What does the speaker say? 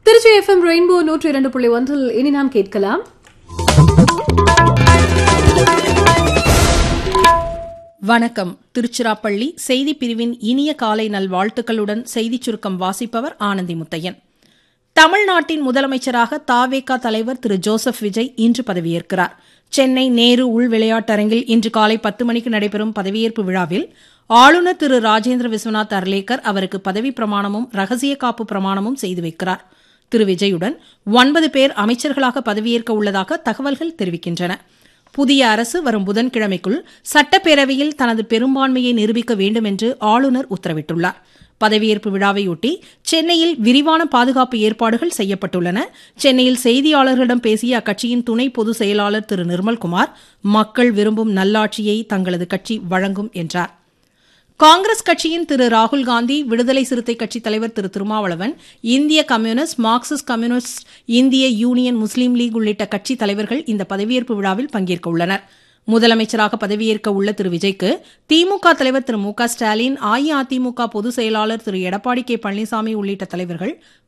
Trichy FM rainbow நூற்றி இரண்டு புள்ளி ஒன்றில் இனி நாம் கேட்கலாம் வணக்கம் திருச்சிராப்பள்ளி செய்திப் பிரிவின் இனிய காலை நல்வாழ்த்துக்களுடன் செய்திச் சுருக்கம் வாசிப்பவர் ஆனந்தி முத்தையன் தமிழ்நாட்டின் முதலமைச்சராக தாவேகா தலைவர் திரு ஜோசப் விஜய் இன்று பதவியேற்கிறார் சென்னை நேரு உள் விளையாட்டரங்கில் இன்று காலை பத்து மணிக்கு நடைபெறும் பதவியேற்பு விழாவில் ஆளுநர் திரு ராஜேந்திர விஸ்வநாத் அர்லேக்கர் அவருக்கு பதவி பிரமாணமும் ரகசிய காப்பு பிரமாணமும் செய்து வைக்கிறார் திரு விஜயுடன் ஒன்பது பேர் அமைச்சர்களாக பதவியேற்க உள்ளதாக தகவல்கள் தெரிவிக்கின்றன புதிய அரசு வரும் புதன்கிழமைக்குள் சட்டப்பேரவையில் தனது பெரும்பான்மையை நிரூபிக்க வேண்டும் என்று ஆளுநர் உத்தரவிட்டுள்ளார் பதவியேற்பு விழாவையொட்டி சென்னையில் விரிவான பாதுகாப்பு ஏற்பாடுகள் செய்யப்பட்டுள்ளன சென்னையில் செய்தியாளர்களிடம் பேசிய அக்கட்சியின் துணை பொதுச் செயலாளர் திரு நிர்மல்குமார் மக்கள் விரும்பும் நல்லாட்சியை தங்களது கட்சி வழங்கும் என்றார் காங்கிரஸ் கட்சியின் திரு ராகுல் காந்தி விடுதலை சிறுத்தை கட்சித் தலைவர் திரு திருமாவளவன் இந்திய கம்யூனிஸ்ட் மார்க்சிஸ்ட் கம்யூனிஸ்ட் இந்திய யூனியன் முஸ்லீம் லீக் உள்ளிட்ட கட்சித் தலைவர்கள் இந்த பதவியேற்பு விழாவில் பங்கேற்க உள்ளனர் முதலமைச்சராக பதவியேற்க உள்ள திரு விஜய்க்கு திமுக தலைவர் திரு மு க ஸ்டாலின் அஇஅதிமுக பொதுச் செயலாளர் திரு எடப்பாடி கே பழனிசாமி உள்ளிட்ட தலைவர்கள்